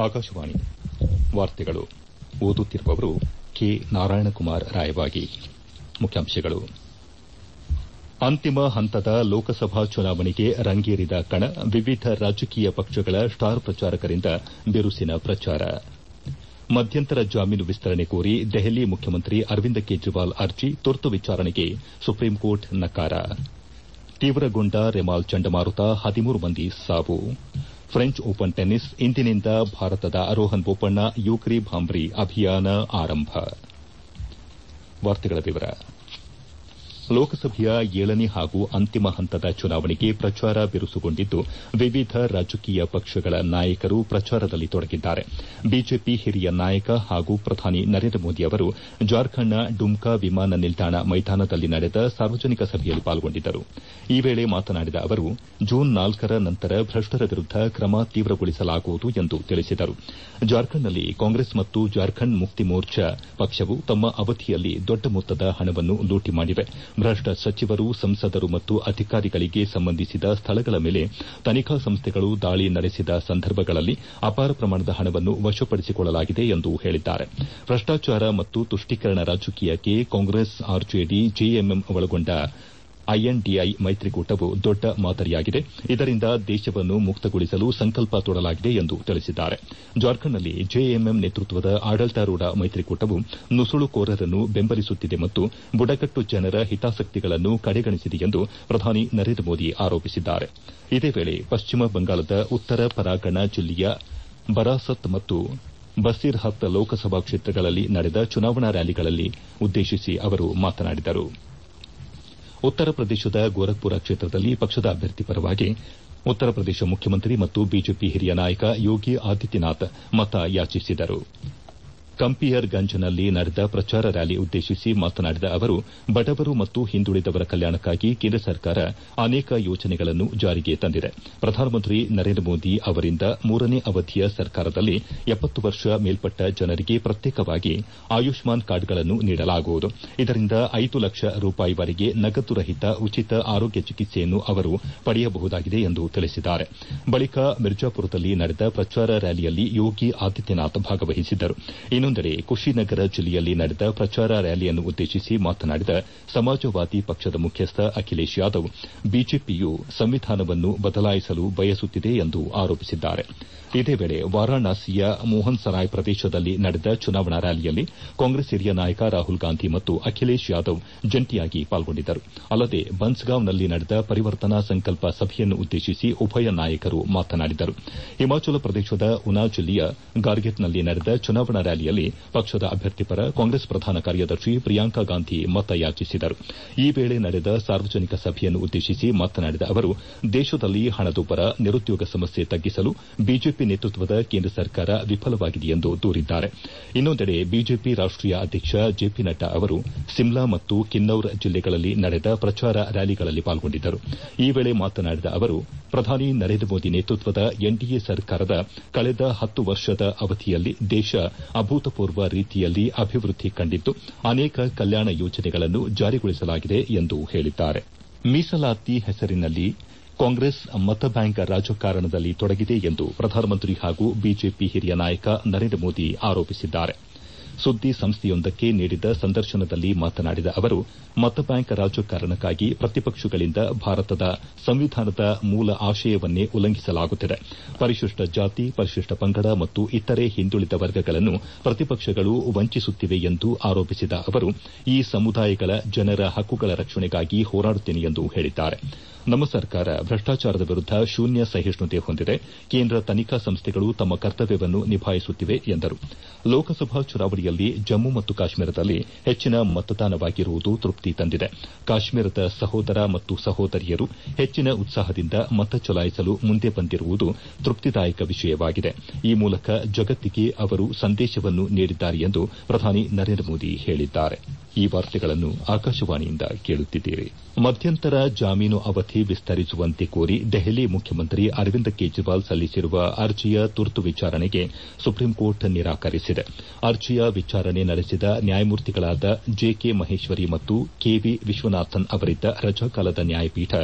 ಆಕಾಶವಾಣಿ ವಾರ್ತೆಗಳು ಓದುತ್ತಿರುವವರು ಕೆ ನಾರಾಯಣಕುಮಾರ್ ರಾಯಬಾಗಿ ಮುಖ್ಯಾಂಶಗಳು ಅಂತಿಮ ಹಂತದ ಲೋಕಸಭಾ ಚುನಾವಣೆಗೆ ರಂಗೇರಿದ ಕಣ ವಿವಿಧ ರಾಜಕೀಯ ಪಕ್ಷಗಳ ಸ್ಟಾರ್ ಪ್ರಚಾರಕರಿಂದ ಬಿರುಸಿನ ಪ್ರಚಾರ ಮಧ್ಯಂತರ ಜಾಮೀನು ವಿಸ್ತರಣೆ ಕೋರಿ ದೆಹಲಿ ಮುಖ್ಯಮಂತ್ರಿ ಅರವಿಂದ ಕೇಜ್ರಿವಾಲ್ ಅರ್ಜಿ ತುರ್ತು ವಿಚಾರಣೆಗೆ ಸುಪ್ರೀಂಕೋರ್ಟ್ ನಕಾರ ತೀವ್ರಗೊಂಡ ರೆಮಾಲ್ ಚಂಡಮಾರುತ ಹದಿಮೂರು ಮಂದಿ ಸಾವು ಫ್ರೆಂಚ್ ಓಪನ್ ಟೆನಿಸ್ ಇಂದಿನಿಂದ ಭಾರತದ ರೋಹನ್ ಬೋಪಣ್ಣ ಯೂಕಿ ಭಾಂಬ್ರಿ ಅಭಿಯಾನ ಆರಂಭ ಲೋಕಸಭೆಯ ಏಳನೇ ಹಾಗೂ ಅಂತಿಮ ಹಂತದ ಚುನಾವಣೆಗೆ ಪ್ರಚಾರ ಬಿರುಸುಗೊಂಡಿದ್ದು ವಿವಿಧ ರಾಜಕೀಯ ಪಕ್ಷಗಳ ನಾಯಕರು ಪ್ರಚಾರದಲ್ಲಿ ತೊಡಗಿದ್ದಾರೆ ಬಿಜೆಪಿ ಹಿರಿಯ ನಾಯಕ ಹಾಗೂ ಪ್ರಧಾನಿ ನರೇಂದ್ರ ಮೋದಿ ಅವರು ಜಾರ್ಖಂಡ್ನ ಡುಮ್ಕಾ ವಿಮಾನ ನಿಲ್ದಾಣ ಮೈದಾನದಲ್ಲಿ ನಡೆದ ಸಾರ್ವಜನಿಕ ಸಭೆಯಲ್ಲಿ ಪಾಲ್ಗೊಂಡಿದ್ದರು ಈ ವೇಳೆ ಮಾತನಾಡಿದ ಅವರು ಜೂನ್ ನಾಲ್ಕರ ನಂತರ ಭ್ರಷ್ಟರ ವಿರುದ್ದ ಕ್ರಮ ತೀವ್ರಗೊಳಿಸಲಾಗುವುದು ಎಂದು ತಿಳಿಸಿದರು ಜಾರ್ಖಂಡ್ನಲ್ಲಿ ಕಾಂಗ್ರೆಸ್ ಮತ್ತು ಜಾರ್ಖಂಡ್ ಮುಕ್ತಿ ಮೋರ್ಚಾ ಪಕ್ಷವು ತಮ್ಮ ಅವಧಿಯಲ್ಲಿ ದೊಡ್ಡ ಮೊತ್ತದ ಹಣವನ್ನು ಲೂಟಿ ಮಾಡಿವೆ ಭ್ರಷ್ಟ ಸಚಿವರು ಸಂಸದರು ಮತ್ತು ಅಧಿಕಾರಿಗಳಿಗೆ ಸಂಬಂಧಿಸಿದ ಸ್ಥಳಗಳ ಮೇಲೆ ತನಿಖಾ ಸಂಸ್ಥೆಗಳು ದಾಳಿ ನಡೆಸಿದ ಸಂದರ್ಭಗಳಲ್ಲಿ ಅಪಾರ ಪ್ರಮಾಣದ ಹಣವನ್ನು ವಶಪಡಿಸಿಕೊಳ್ಳಲಾಗಿದೆ ಎಂದು ಹೇಳಿದ್ದಾರೆ ಭ್ರಷ್ಟಾಚಾರ ಮತ್ತು ತುಷ್ಟೀಕರಣ ರಾಜಕೀಯಕ್ಕೆ ಕಾಂಗ್ರೆಸ್ ಆರ್ಜೆಡಿ ಜೆಎಂಎಂ ಒಳಗೊಂಡ ಐಎನ್ಡಿಎ ಮೈತ್ರಿಕೂಟವು ದೊಡ್ಡ ಮಾದರಿಯಾಗಿದೆ ಇದರಿಂದ ದೇಶವನ್ನು ಮುಕ್ತಗೊಳಿಸಲು ಸಂಕಲ್ಪ ತೊಡಲಾಗಿದೆ ಎಂದು ತಿಳಿಸಿದ್ದಾರೆ ಜಾರ್ಖಂಡ್ನಲ್ಲಿ ಜೆಎಂಎಂ ನೇತೃತ್ವದ ಆಡಳಿತಾರೂಢ ಮೈತ್ರಿಕೂಟವು ನುಸುಳುಕೋರರನ್ನು ಬೆಂಬಲಿಸುತ್ತಿದೆ ಮತ್ತು ಬುಡಕಟ್ಟು ಜನರ ಹಿತಾಸಕ್ತಿಗಳನ್ನು ಕಡೆಗಣಿಸಿದೆ ಎಂದು ಪ್ರಧಾನಿ ನರೇಂದ್ರ ಮೋದಿ ಆರೋಪಿಸಿದ್ದಾರೆ ಇದೇ ವೇಳೆ ಪಶ್ಚಿಮ ಬಂಗಾಳದ ಉತ್ತರ ಪರಗಣ ಜಿಲ್ಲೆಯ ಬರಾಸತ್ ಮತ್ತು ಬಸಿರ್ಹತ್ ಲೋಕಸಭಾ ಕ್ಷೇತ್ರಗಳಲ್ಲಿ ನಡೆದ ಚುನಾವಣಾ ರ್ಯಾಲಿಗಳಲ್ಲಿ ಉದ್ದೇಶಿಸಿ ಅವರು ಮಾತನಾಡಿದರು ಉತ್ತರ ಪ್ರದೇಶದ ಗೋರಖ್ಪುರ ಕ್ಷೇತ್ರದಲ್ಲಿ ಪಕ್ಷದ ಅಭ್ಯರ್ಥಿ ಪರವಾಗಿ ಉತ್ತರ ಪ್ರದೇಶ ಮುಖ್ಯಮಂತ್ರಿ ಮತ್ತು ಬಿಜೆಪಿ ಹಿರಿಯ ನಾಯಕ ಯೋಗಿ ಆದಿತ್ಯನಾಥ್ ಮತ ಯಾಚಿಸಿದರು ಕಂಪಿಯರ್ಗಂಜ್ನಲ್ಲಿ ನಡೆದ ಪ್ರಚಾರ ರ್ಯಾಲಿ ಉದ್ದೇಶಿಸಿ ಮಾತನಾಡಿದ ಅವರು ಬಡವರು ಮತ್ತು ಹಿಂದುಳಿದವರ ಕಲ್ಯಾಣಕ್ಕಾಗಿ ಕೇಂದ್ರ ಸರ್ಕಾರ ಅನೇಕ ಯೋಜನೆಗಳನ್ನು ಜಾರಿಗೆ ತಂದಿದೆ ಪ್ರಧಾನಮಂತ್ರಿ ನರೇಂದ್ರ ಮೋದಿ ಅವರಿಂದ ಮೂರನೇ ಅವಧಿಯ ಸರ್ಕಾರದಲ್ಲಿ ಎಪ್ಪತ್ತು ವರ್ಷ ಮೇಲ್ಪಟ್ಟ ಜನರಿಗೆ ಪ್ರತ್ಯೇಕವಾಗಿ ಆಯುಷ್ಮಾನ್ ಕಾರ್ಡ್ಗಳನ್ನು ನೀಡಲಾಗುವುದು ಇದರಿಂದ ಐದು ಲಕ್ಷ ರೂಪಾಯಿವರೆಗೆ ನಗದು ರಹಿತ ಉಚಿತ ಆರೋಗ್ಯ ಚಿಕಿತ್ಸೆಯನ್ನು ಅವರು ಪಡೆಯಬಹುದಾಗಿದೆ ಎಂದು ತಿಳಿಸಿದ್ದಾರೆ ಬಳಿಕ ಮಿರ್ಜಾಪುರದಲ್ಲಿ ನಡೆದ ಪ್ರಚಾರ ರ್ಯಾಲಿಯಲ್ಲಿ ಯೋಗಿ ಆದಿತ್ಯನಾಥ್ ಭಾಗವಹಿಸಿದ್ದರು ಇನ್ನೊಂದೆಡೆ ಕುಶಿನಗರ ಜಿಲ್ಲೆಯಲ್ಲಿ ನಡೆದ ಪ್ರಚಾರ ರ್ಯಾಲಿಯನ್ನು ಉದ್ದೇಶಿಸಿ ಮಾತನಾಡಿದ ಸಮಾಜವಾದಿ ಪಕ್ಷದ ಮುಖ್ಯಸ್ಥ ಅಖಿಲೇಶ್ ಯಾದವ್ ಬಿಜೆಪಿಯು ಸಂವಿಧಾನವನ್ನು ಬದಲಾಯಿಸಲು ಬಯಸುತ್ತಿದೆ ಎಂದು ಆರೋಪಿಸಿದ್ದಾರೆ ಇದೇ ವೇಳೆ ವಾರಾಣಸಿಯ ಮೋಹನ್ ಸರಾಯ್ ಪ್ರದೇಶದಲ್ಲಿ ನಡೆದ ಚುನಾವಣಾ ರ್ಯಾಲಿಯಲ್ಲಿ ಕಾಂಗ್ರೆಸ್ ಹಿರಿಯ ನಾಯಕ ರಾಹುಲ್ ಗಾಂಧಿ ಮತ್ತು ಅಖಿಲೇಶ್ ಯಾದವ್ ಜಂಟಿಯಾಗಿ ಪಾಲ್ಗೊಂಡಿದ್ದರು ಅಲ್ಲದೆ ಬನ್ಸ್ಗಾಂವ್ನಲ್ಲಿ ನಡೆದ ಪರಿವರ್ತನಾ ಸಂಕಲ್ಪ ಸಭೆಯನ್ನು ಉದ್ದೇಶಿಸಿ ಉಭಯ ನಾಯಕರು ಮಾತನಾಡಿದರು ಹಿಮಾಚಲ ಪ್ರದೇಶದ ಉನಾ ಜಿಲ್ಲೆಯ ಗಾರ್ಗೆಟ್ನಲ್ಲಿ ನಡೆದ ಚುನಾವಣಾ ರ್ಯಾಲಿಯಲ್ಲಿ ಪಕ್ಷದ ಅಭ್ಯರ್ಥಿ ಪರ ಕಾಂಗ್ರೆಸ್ ಪ್ರಧಾನ ಕಾರ್ಯದರ್ಶಿ ಪ್ರಿಯಾಂಕಾ ಗಾಂಧಿ ಮತ ಯಾಚಿಸಿದರು ಈ ವೇಳೆ ನಡೆದ ಸಾರ್ವಜನಿಕ ಸಭೆಯನ್ನು ಉದ್ದೇಶಿಸಿ ಮಾತನಾಡಿದ ಅವರು ದೇಶದಲ್ಲಿ ಹಣದುಬ್ಬರ ನಿರುದ್ಯೋಗ ಸಮಸ್ಯೆ ತಗ್ಗಿಸಲು ಬಿಜೆಪಿ ನೇತೃತ್ವದ ಕೇಂದ್ರ ಸರ್ಕಾರ ವಿಫಲವಾಗಿದೆ ಎಂದು ದೂರಿದ್ದಾರೆ ಇನ್ನೊಂದೆಡೆ ಬಿಜೆಪಿ ರಾಷ್ಟೀಯ ಅಧ್ಯಕ್ಷ ಜೆಪಿ ನಡ್ಡಾ ಅವರು ಸಿಮ್ಲಾ ಮತ್ತು ಕಿನ್ನೌರ್ ಜಿಲ್ಲೆಗಳಲ್ಲಿ ನಡೆದ ಪ್ರಚಾರ ರ್ಯಾಲಿಗಳಲ್ಲಿ ಪಾಲ್ಗೊಂಡಿದ್ದರು ಈ ವೇಳೆ ಮಾತನಾಡಿದ ಅವರು ಪ್ರಧಾನಿ ನರೇಂದ್ರ ಮೋದಿ ನೇತೃತ್ವದ ಎನ್ಡಿಎ ಸರ್ಕಾರದ ಕಳೆದ ಹತ್ತು ವರ್ಷದ ಅವಧಿಯಲ್ಲಿ ದೇಶ ಅಭೂತಪೂರ್ವ ರೀತಿಯಲ್ಲಿ ಅಭಿವೃದ್ಧಿ ಕಂಡಿದ್ದು ಅನೇಕ ಕಲ್ಯಾಣ ಯೋಜನೆಗಳನ್ನು ಜಾರಿಗೊಳಿಸಲಾಗಿದೆ ಎಂದು ಹೇಳಿದ್ದಾರೆ ಮೀಸಲಾತಿ ಹೆಸರಿನಲ್ಲಿ ಕಾಂಗ್ರೆಸ್ ಮತಬ್ಯಾಂಕ್ ರಾಜಕಾರಣದಲ್ಲಿ ತೊಡಗಿದೆ ಎಂದು ಪ್ರಧಾನಮಂತ್ರಿ ಹಾಗೂ ಬಿಜೆಪಿ ಹಿರಿಯ ನಾಯಕ ನರೇಂದ್ರ ಮೋದಿ ಆರೋಪಿಸಿದ್ದಾರೆ ಸುದ್ದಿ ಸಂಸ್ಥೆಯೊಂದಕ್ಕೆ ನೀಡಿದ ಸಂದರ್ಶನದಲ್ಲಿ ಮಾತನಾಡಿದ ಅವರು ಮತಬ್ಯಾಂಕ್ ರಾಜಕಾರಣಕ್ಕಾಗಿ ಪ್ರತಿಪಕ್ಷಗಳಿಂದ ಭಾರತದ ಸಂವಿಧಾನದ ಮೂಲ ಆಶಯವನ್ನೇ ಉಲ್ಲಂಘಿಸಲಾಗುತ್ತಿದೆ ಪರಿಶಿಷ್ಟ ಜಾತಿ ಪರಿಶಿಷ್ಟ ಪಂಗಡ ಮತ್ತು ಇತರೆ ಹಿಂದುಳಿದ ವರ್ಗಗಳನ್ನು ಪ್ರತಿಪಕ್ಷಗಳು ವಂಚಿಸುತ್ತಿವೆ ಎಂದು ಆರೋಪಿಸಿದ ಅವರು ಈ ಸಮುದಾಯಗಳ ಜನರ ಹಕ್ಕುಗಳ ರಕ್ಷಣೆಗಾಗಿ ಹೋರಾಡುತ್ತೇನೆ ಎಂದು ಹೇಳಿದ್ದಾರೆ ನಮ್ಮ ಸರ್ಕಾರ ಭ್ರಷ್ಟಾಚಾರದ ವಿರುದ್ದ ಶೂನ್ಯ ಸಹಿಷ್ಣುತೆ ಹೊಂದಿದೆ ಕೇಂದ್ರ ತನಿಖಾ ಸಂಸ್ಥೆಗಳು ತಮ್ಮ ಕರ್ತವ್ಯವನ್ನು ನಿಭಾಯಿಸುತ್ತಿವೆ ಎಂದರು ಲೋಕಸಭಾ ಚುನಾವಣೆಯಲ್ಲಿ ಜಮ್ಮು ಮತ್ತು ಕಾಶ್ಮೀರದಲ್ಲಿ ಹೆಚ್ಚಿನ ಮತದಾನವಾಗಿರುವುದು ತೃಪ್ತಿ ತಂದಿದೆ ಕಾಶ್ಮೀರದ ಸಹೋದರ ಮತ್ತು ಸಹೋದರಿಯರು ಹೆಚ್ಚಿನ ಉತ್ಸಾಹದಿಂದ ಮತ ಚಲಾಯಿಸಲು ಮುಂದೆ ಬಂದಿರುವುದು ತೃಪ್ತಿದಾಯಕ ವಿಷಯವಾಗಿದೆ ಈ ಮೂಲಕ ಜಗತ್ತಿಗೆ ಅವರು ಸಂದೇಶವನ್ನು ನೀಡಿದ್ದಾರೆ ಎಂದು ಪ್ರಧಾನಿ ನರೇಂದ್ರ ಮೋದಿ ಹೇಳಿದ್ದಾರೆ ಈ ವಾರ್ತೆಗಳನ್ನು ಆಕಾಶವಾಣಿಯಿಂದ ಕೇಳುತ್ತಿದ್ದೀರಿ ಮಧ್ಯಂತರ ಜಾಮೀನು ಅವಧಿ ವಿಸ್ತರಿಸುವಂತೆ ಕೋರಿ ದೆಹಲಿ ಮುಖ್ಯಮಂತ್ರಿ ಅರವಿಂದ ಕೇಜ್ರಿವಾಲ್ ಸಲ್ಲಿಸಿರುವ ಅರ್ಜಿಯ ತುರ್ತು ವಿಚಾರಣೆಗೆ ಸುಪ್ರೀಂಕೋರ್ಟ್ ನಿರಾಕರಿಸಿದೆ ಅರ್ಜಿಯ ವಿಚಾರಣೆ ನಡೆಸಿದ ನ್ಯಾಯಮೂರ್ತಿಗಳಾದ ಜೆಕೆ ಮಹೇಶ್ವರಿ ಮತ್ತು ಕೆವಿ ವಿಶ್ವನಾಥನ್ ಅವರಿದ್ದ ರಜಾಕಾಲದ ನ್ಯಾಯಪೀಠ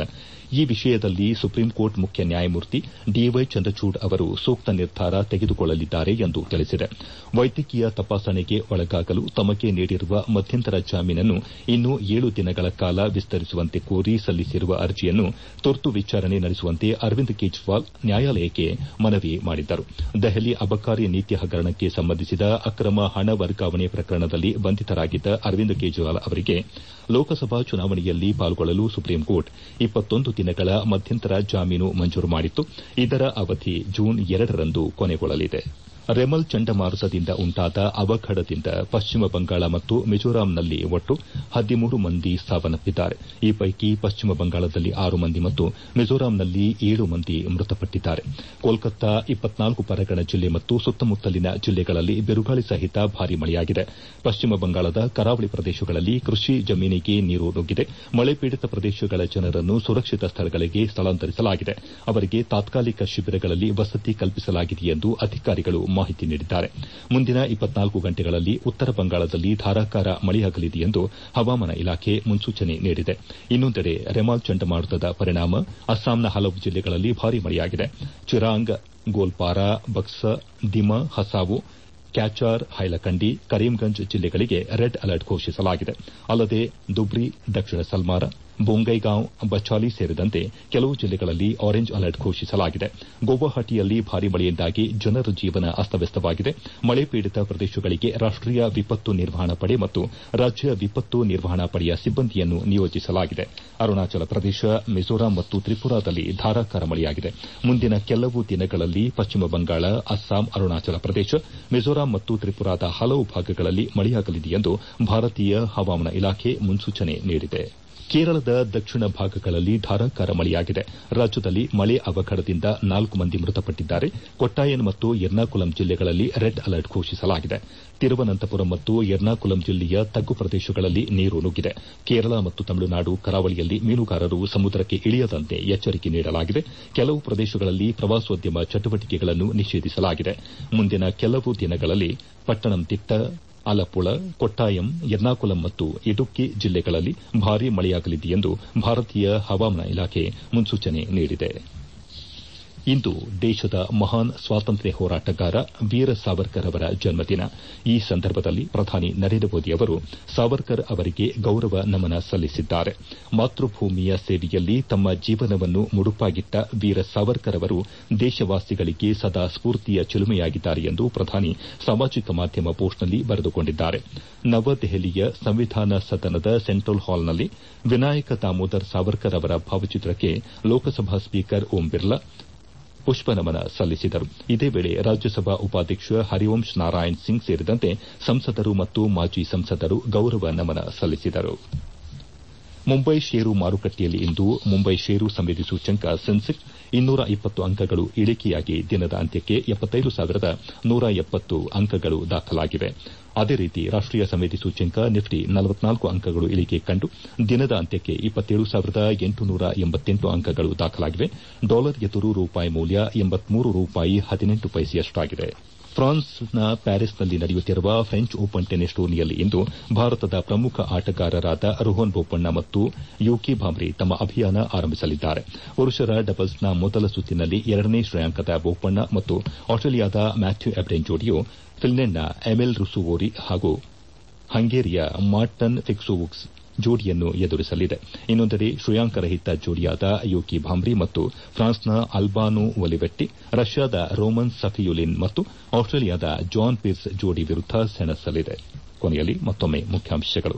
ಈ ವಿಷಯದಲ್ಲಿ ಸುಪ್ರೀಂಕೋರ್ಟ್ ಮುಖ್ಯ ನ್ಯಾಯಮೂರ್ತಿ ಡಿವೈ ಚಂದ್ರಚೂಡ್ ಅವರು ಸೂಕ್ತ ನಿರ್ಧಾರ ತೆಗೆದುಕೊಳ್ಳಲಿದ್ದಾರೆ ಎಂದು ತಿಳಿಸಿದೆ ವೈದ್ಯಕೀಯ ತಪಾಸಣೆಗೆ ಒಳಗಾಗಲು ತಮಗೆ ನೀಡಿರುವ ಮಧ್ಯಂತರ ಜಾಮೀನನ್ನು ಇನ್ನೂ ಏಳು ದಿನಗಳ ಕಾಲ ವಿಸ್ತರಿಸುವಂತೆ ಕೋರಿ ಸಲ್ಲಿಸಿರುವ ಅರ್ಜಿಯನ್ನು ತುರ್ತು ವಿಚಾರಣೆ ನಡೆಸುವಂತೆ ಅರವಿಂದ್ ಕೇಜ್ರಿವಾಲ್ ನ್ಯಾಯಾಲಯಕ್ಕೆ ಮನವಿ ಮಾಡಿದ್ದರು ದೆಹಲಿ ಅಬಕಾರಿ ನೀತಿ ಹಗರಣಕ್ಕೆ ಸಂಬಂಧಿಸಿದ ಅಕ್ರಮ ಹಣ ವರ್ಗಾವಣೆ ಪ್ರಕರಣದಲ್ಲಿ ಬಂಧಿತರಾಗಿದ್ದ ಅರವಿಂದ್ ಕೇಜ್ರಿವಾಲ್ ಅವರಿಗೆ ಲೋಕಸಭಾ ಚುನಾವಣೆಯಲ್ಲಿ ಪಾಲ್ಗೊಳ್ಳಲು ಸುಪ್ರೀಂಕೋರ್ಟ್ ಇಪ್ಪತ್ತೊಂದು ದಿನಗಳ ಮಧ್ಯಂತರ ಜಾಮೀನು ಮಂಜೂರು ಮಾಡಿತ್ತು ಇದರ ಅವಧಿ ಜೂನ್ ಎರಡರಂದು ಕೊನೆಗೊಳ್ಳಲಿದೆ ರೆಮಲ್ ಚಂಡಮಾರುತದಿಂದ ಉಂಟಾದ ಅವಘಡದಿಂದ ಪಶ್ಚಿಮ ಬಂಗಾಳ ಮತ್ತು ಮಿಜೋರಾಂನಲ್ಲಿ ಒಟ್ಟು ಹದಿಮೂರು ಮಂದಿ ಸಾವನ್ನಪ್ಪಿದ್ದಾರೆ ಈ ಪೈಕಿ ಪಶ್ಚಿಮ ಬಂಗಾಳದಲ್ಲಿ ಆರು ಮಂದಿ ಮತ್ತು ಮಿಜೋರಾಂನಲ್ಲಿ ಏಳು ಮಂದಿ ಮೃತಪಟ್ಟಿದ್ದಾರೆ ಕೋಲ್ಕತ್ತಾ ಇಪ್ಪತ್ನಾಲ್ಕು ಪರಗಣ ಜಿಲ್ಲೆ ಮತ್ತು ಸುತ್ತಮುತ್ತಲಿನ ಜಿಲ್ಲೆಗಳಲ್ಲಿ ಬಿರುಗಾಳಿ ಸಹಿತ ಭಾರೀ ಮಳೆಯಾಗಿದೆ ಪಶ್ಚಿಮ ಬಂಗಾಳದ ಕರಾವಳಿ ಪ್ರದೇಶಗಳಲ್ಲಿ ಕೃಷಿ ಜಮೀನಿಗೆ ನೀರು ನುಗ್ಗಿದೆ ಮಳೆ ಪೀಡಿತ ಪ್ರದೇಶಗಳ ಜನರನ್ನು ಸುರಕ್ಷಿತ ಸ್ಥಳಗಳಿಗೆ ಸ್ಥಳಾಂತರಿಸಲಾಗಿದೆ ಅವರಿಗೆ ತಾತ್ಕಾಲಿಕ ಶಿಬಿರಗಳಲ್ಲಿ ವಸತಿ ಕಲ್ಪಿಸಲಾಗಿದೆ ಎಂದು ಅಧಿಕಾರಿಗಳು ಮಾಹಿತಿ ನೀಡಿದ್ದಾರೆ ಮುಂದಿನ ಇಪ್ಪತ್ನಾಲ್ಕು ಗಂಟೆಗಳಲ್ಲಿ ಉತ್ತರ ಬಂಗಾಳದಲ್ಲಿ ಧಾರಾಕಾರ ಮಳೆಯಾಗಲಿದೆ ಎಂದು ಹವಾಮಾನ ಇಲಾಖೆ ಮುನ್ಸೂಚನೆ ನೀಡಿದೆ ಇನ್ನೊಂದೆಡೆ ರೆಮಾಲ್ ಚಂಡಮಾರುತದ ಪರಿಣಾಮ ಅಸ್ಸಾಂನ ಹಲವು ಜಿಲ್ಲೆಗಳಲ್ಲಿ ಭಾರೀ ಮಳೆಯಾಗಿದೆ ಚಿರಾಂಗ್ ಗೋಲ್ಪಾರಾ ಬಕ್ಸರ್ ದಿಮಾ ಹಸಾವು ಕ್ಯಾಚಾರ್ ಹೈಲಕಂಡಿ ಕರೀಂಗಂಜ್ ಜಿಲ್ಲೆಗಳಿಗೆ ರೆಡ್ ಅಲರ್ಟ್ ಘೋಷಿಸಲಾಗಿದೆ ಅಲ್ಲದೆ ದುಬ್ರಿ ದಕ್ಷಿಣ ಸಲ್ಮಾರ ಬೊಂಗೈಗಾಂವ್ ಬಚಾಲಿ ಸೇರಿದಂತೆ ಕೆಲವು ಜಿಲ್ಲೆಗಳಲ್ಲಿ ಆರೆಂಜ್ ಅಲರ್ಟ್ ಘೋಷಿಸಲಾಗಿದೆ ಗುವಾಹಟಿಯಲ್ಲಿ ಭಾರೀ ಮಳೆಯಿಂದಾಗಿ ಜನರ ಜೀವನ ಅಸ್ತವ್ಯಸ್ತವಾಗಿದೆ ಮಳೆ ಪೀಡಿತ ಪ್ರದೇಶಗಳಿಗೆ ರಾಷ್ಟೀಯ ವಿಪತ್ತು ನಿರ್ವಹಣಾ ಪಡೆ ಮತ್ತು ರಾಜ್ಯ ವಿಪತ್ತು ನಿರ್ವಹಣಾ ಪಡೆಯ ಸಿಬ್ಬಂದಿಯನ್ನು ನಿಯೋಜಿಸಲಾಗಿದೆ ಅರುಣಾಚಲ ಪ್ರದೇಶ ಮಿಜೋರಾಂ ಮತ್ತು ತ್ರಿಪುರಾದಲ್ಲಿ ಧಾರಾಕಾರ ಮಳೆಯಾಗಿದೆ ಮುಂದಿನ ಕೆಲವು ದಿನಗಳಲ್ಲಿ ಪಶ್ಚಿಮ ಬಂಗಾಳ ಅಸ್ಸಾಂ ಅರುಣಾಚಲ ಪ್ರದೇಶ ಮಿಜೋರಾಂ ಮತ್ತು ತ್ರಿಪುರಾದ ಹಲವು ಭಾಗಗಳಲ್ಲಿ ಮಳೆಯಾಗಲಿದೆ ಎಂದು ಭಾರತೀಯ ಹವಾಮಾನ ಇಲಾಖೆ ಮುನ್ಸೂಚನೆ ನೀಡಿದೆ ಕೇರಳದ ದಕ್ಷಿಣ ಭಾಗಗಳಲ್ಲಿ ಧಾರಾಕಾರ ಮಳೆಯಾಗಿದೆ ರಾಜ್ಯದಲ್ಲಿ ಮಳೆ ಅವಘಡದಿಂದ ನಾಲ್ಕು ಮಂದಿ ಮೃತಪಟ್ಟಿದ್ದಾರೆ ಕೊಟ್ಟಾಯನ್ ಮತ್ತು ಎರ್ನಾಕುಲಂ ಜಿಲ್ಲೆಗಳಲ್ಲಿ ರೆಡ್ ಅಲರ್ಟ್ ಘೋಷಿಸಲಾಗಿದೆ ತಿರುವನಂತಪುರಂ ಮತ್ತು ಎರ್ನಾಕುಲಂ ಜಿಲ್ಲೆಯ ತಗ್ಗು ಪ್ರದೇಶಗಳಲ್ಲಿ ನೀರು ನುಗ್ಗಿದೆ ಕೇರಳ ಮತ್ತು ತಮಿಳುನಾಡು ಕರಾವಳಿಯಲ್ಲಿ ಮೀನುಗಾರರು ಸಮುದ್ರಕ್ಕೆ ಇಳಿಯದಂತೆ ಎಚ್ಚರಿಕೆ ನೀಡಲಾಗಿದೆ ಕೆಲವು ಪ್ರದೇಶಗಳಲ್ಲಿ ಪ್ರವಾಸೋದ್ಯಮ ಚಟುವಟಿಕೆಗಳನ್ನು ನಿಷೇಧಿಸಲಾಗಿದೆ ಮುಂದಿನ ಕೆಲವು ದಿನಗಳಲ್ಲಿ ಪಟ್ಟಣಂತಿಟ್ಟ ಆಲಪ್ಪುಳ ಕೊಟ್ಟಾಯಂ ಎರ್ನಾಕುಲಂ ಮತ್ತು ಇಡುಕ್ಕಿ ಜಿಲ್ಲೆಗಳಲ್ಲಿ ಭಾರೀ ಮಳೆಯಾಗಲಿದೆ ಎಂದು ಭಾರತೀಯ ಹವಾಮಾನ ಇಲಾಖೆ ಮುನ್ಸೂಚನೆ ನೀಡಿದೆ ಇಂದು ದೇಶದ ಮಹಾನ್ ಸ್ವಾತಂತ್ರ್ಯ ಹೋರಾಟಗಾರ ವೀರ ಸಾವರ್ಕರ್ ಅವರ ಜನ್ಮದಿನ ಈ ಸಂದರ್ಭದಲ್ಲಿ ಪ್ರಧಾನಿ ನರೇಂದ್ರ ಮೋದಿ ಅವರು ಸಾವರ್ಕರ್ ಅವರಿಗೆ ಗೌರವ ನಮನ ಸಲ್ಲಿಸಿದ್ದಾರೆ ಮಾತೃಭೂಮಿಯ ಸೇವೆಯಲ್ಲಿ ತಮ್ಮ ಜೀವನವನ್ನು ಮುಡುಪಾಗಿಟ್ಟ ವೀರ ಸಾವರ್ಕರ್ ಅವರು ದೇಶವಾಸಿಗಳಿಗೆ ಸದಾ ಸ್ಫೂರ್ತಿಯ ಚಿಲುಮೆಯಾಗಿದ್ದಾರೆ ಎಂದು ಪ್ರಧಾನಿ ಸಾಮಾಜಿಕ ಮಾಧ್ಯಮ ಪೋಸ್ಟ್ನಲ್ಲಿ ಬರೆದುಕೊಂಡಿದ್ದಾರೆ ನವದೆಹಲಿಯ ಸಂವಿಧಾನ ಸದನದ ಸೆಂಟ್ರಲ್ ಹಾಲ್ನಲ್ಲಿ ವಿನಾಯಕ ದಾಮೋದರ್ ಸಾವರ್ಕರ್ ಅವರ ಭಾವಚಿತ್ರಕ್ಕೆ ಲೋಕಸಭಾ ಸ್ಪೀಕರ್ ಓಂ ಬಿರ್ಲಾ ಪುಷ್ಪನಮನ ಸಲ್ಲಿಸಿದರು ಇದೇ ವೇಳೆ ರಾಜ್ಯಸಭಾ ಉಪಾಧ್ಯಕ್ಷ ಹರಿವಂಶ್ ನಾರಾಯಣ್ ಸಿಂಗ್ ಸೇರಿದಂತೆ ಸಂಸದರು ಮತ್ತು ಮಾಜಿ ಸಂಸದರು ಗೌರವ ನಮನ ಸಲ್ಲಿಸಿದರು ಮುಂಬೈ ಷೇರು ಮಾರುಕಟ್ಟೆಯಲ್ಲಿ ಇಂದು ಮುಂಬೈ ಷೇರು ಸಂವೇದಿ ಸೂಚ್ಯಂಕ ಸೆನ್ಸೆಕ್ಸ್ ಇನ್ನೂರ ಇಪ್ಪತ್ತು ಅಂಕಗಳು ಇಳಿಕೆಯಾಗಿ ದಿನದ ಅಂತ್ಯಕ್ಕೆ ಎಪ್ಪತ್ತೈದು ಸಾವಿರದ ನೂರ ಎಪ್ಪತ್ತು ಅಂಕಗಳು ದಾಖಲಾಗಿವೆ ಅದೇ ರೀತಿ ರಾಷ್ಟೀಯ ಸಂವೇದಿ ಸೂಚ್ಯಂಕ ನಿಫ್ಟಿ ನಲವತ್ನಾಲ್ಕು ಅಂಕಗಳು ಇಳಿಕೆ ಕಂಡು ದಿನದ ಅಂತ್ಯಕ್ಕೆ ಇಪ್ಪತ್ತೇಳು ಸಾವಿರದ ಎಂಟುನೂರ ಎಂಬತ್ತೆಂಟು ಅಂಕಗಳು ದಾಖಲಾಗಿವೆ ಡಾಲರ್ ಎದುರು ರೂಪಾಯಿ ಮೌಲ್ಯ ಎಂಬತ್ಮೂರು ರೂಪಾಯಿ ಹದಿನೆಂಟು ಪೈಸೆಯಷ್ಟಾಗಿದೆ ಫ್ರಾನ್ಸ್ನ ಪ್ಯಾರಿಸ್ನಲ್ಲಿ ನಡೆಯುತ್ತಿರುವ ಫ್ರೆಂಚ್ ಓಪನ್ ಟೆನಿಸ್ ಟೂರ್ನಿಯಲ್ಲಿ ಇಂದು ಭಾರತದ ಪ್ರಮುಖ ಆಟಗಾರರಾದ ರೋಹನ್ ಬೋಪಣ್ಣ ಮತ್ತು ಯೂಕಿ ಭಾಮ್ರಿ ತಮ್ಮ ಅಭಿಯಾನ ಆರಂಭಿಸಲಿದ್ದಾರೆ ಪುರುಷರ ಡಬಲ್ಸ್ನ ಮೊದಲ ಸುತ್ತಿನಲ್ಲಿ ಎರಡನೇ ಶ್ರೇಯಾಂಕದ ಬೋಪಣ್ಣ ಮತ್ತು ಆಸ್ಟ್ರೇಲಿಯಾದ ಮ್ಯಾಥ್ಯೂ ಎಬ್ರೆನ್ ಜೋಡಿಯು ಫಿನ್ಲೆಂಡ್ನ ಎಮಿಲ್ ರುಸುವೋರಿ ಹಾಗೂ ಹಂಗೇರಿಯ ಮಾರ್ಟನ್ ಫಿಕ್ಸೋವುಕ್ಸ್ ಜೋಡಿಯನ್ನು ಎದುರಿಸಲಿದೆ ಇನ್ನೊಂದೆಡೆ ಶ್ರೇಯಾಂಕರಹಿತ ಜೋಡಿಯಾದ ಯೂಕಿ ಭಾಮ್ರಿ ಮತ್ತು ಫ್ರಾನ್ಸ್ನ ಅಲ್ಬಾನೋ ಒಲಿವೆಟ್ಟಿ ರಷ್ಯಾದ ರೋಮನ್ ಸಫಿಯುಲಿನ್ ಮತ್ತು ಆಸ್ಟ್ರೇಲಿಯಾದ ಜಾನ್ ಪೀರ್ಸ್ ಜೋಡಿ ವಿರುದ್ದ ಸೆಣಸಲಿದೆ ಕೊನೆಯಲ್ಲಿ ಮತ್ತೊಮ್ಮೆ ಮುಖ್ಯಾಂಶಗಳು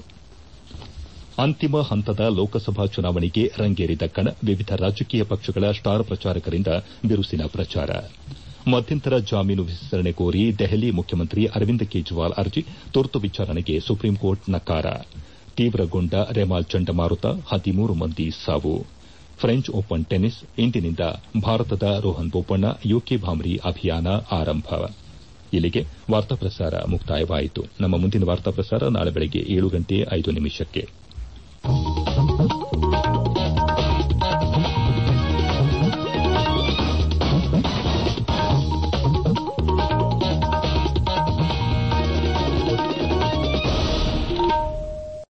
ಅಂತಿಮ ಹಂತದ ಲೋಕಸಭಾ ಚುನಾವಣೆಗೆ ರಂಗೇರಿದ ಕಣ ವಿವಿಧ ರಾಜಕೀಯ ಪಕ್ಷಗಳ ಸ್ಟಾರ್ ಪ್ರಚಾರಕರಿಂದ ಬಿರುಸಿನ ಪ್ರಚಾರ ಮಧ್ಯಂತರ ಜಾಮೀನು ವಿಸ್ತರಣೆ ಕೋರಿ ದೆಹಲಿ ಮುಖ್ಯಮಂತ್ರಿ ಅರವಿಂದ್ ಕೇಜ್ರಿವಾಲ್ ಅರ್ಜಿ ತುರ್ತು ವಿಚಾರಣೆಗೆ ಸುಪ್ರೀಂಕೋರ್ಟ್ ನಕಾರ ತೀವ್ರಗೊಂಡ ರೆಮಾಲ್ ಚಂಡಮಾರುತ ಹದಿಮೂರು ಮಂದಿ ಸಾವು ಫ್ರೆಂಚ್ ಓಪನ್ ಟೆನಿಸ್ ಇಂದಿನಿಂದ ಭಾರತದ ರೋಹನ್ ಬೋಪಣ್ಣ ಯುಕೆ ಭಾಮ್ರಿ ಅಭಿಯಾನ ಆರಂಭ ಇಲ್ಲಿಗೆ ವಾರ್ತಾ ಪ್ರಸಾರ ಮುಕ್ತಾಯವಾಯಿತು ನಮ್ಮ ಮುಂದಿನ ವಾರ್ತಾ ಪ್ರಸಾರ ನಾಳೆ ಬೆಳಗ್ಗೆ ಏಳು ಗಂಟೆ ಐದು ನಿಮಿಷಕ್ಕೆ